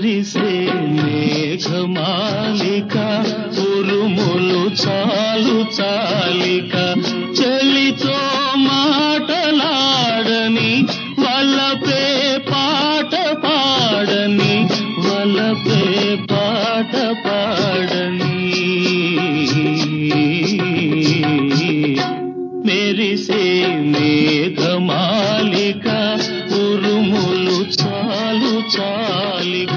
మెరిసే మేఘమాలిక ఉరుములు చాలు చాలిక చెలితో మాటలాడని వలపే పాట పాడని వలపే పాట పాడని మెరిసే మేఘమాలిక ఉరుములు చాలు చాలిక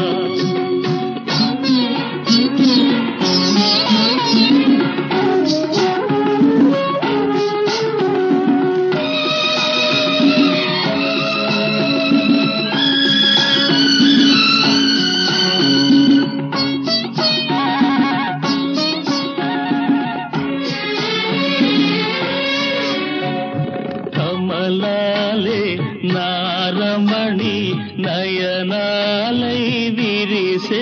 కమలాలే నారమణి నయనాలై విరిసే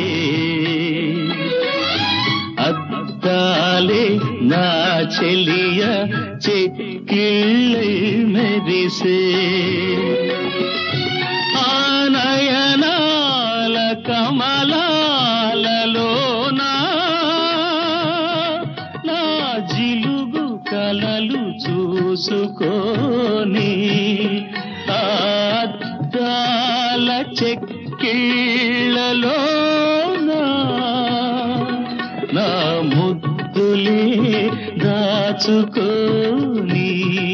అద్దాలే నా చెలియ చెక్కిళ్ళై మెరిసే ఆ నయనాల కమలాలలోనా నా జిలుగు కలలు చూసుకోని అద్దాల చెక్కిళ్ళలో నా ముద్దులే దాచుకోని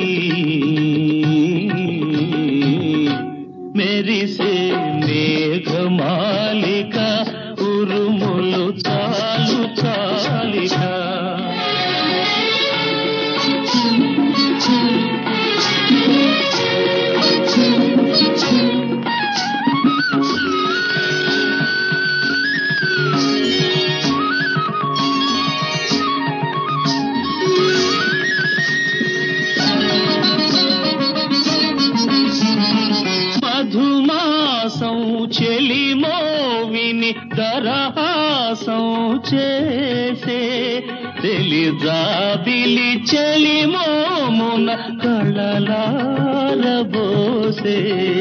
మెరిసే మేఘమాలిక ఉరుములు చాలు చాలిక మధుమాసం చెలిమోవిని దరహాసం చేసే తెలిజాబిలి చెలిమోమున కళలారబోసే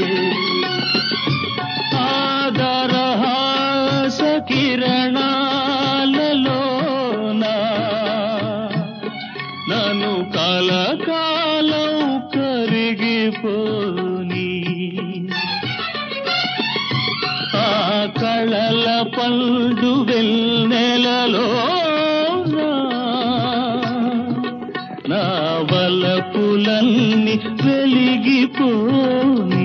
ఆదరహాస కిరణాలలోనా నన్ను కలకాలం కరిగిపోని ఆ కళల పండు వెన్నెలలో నా వలపులన్నీ వెలిగిపోని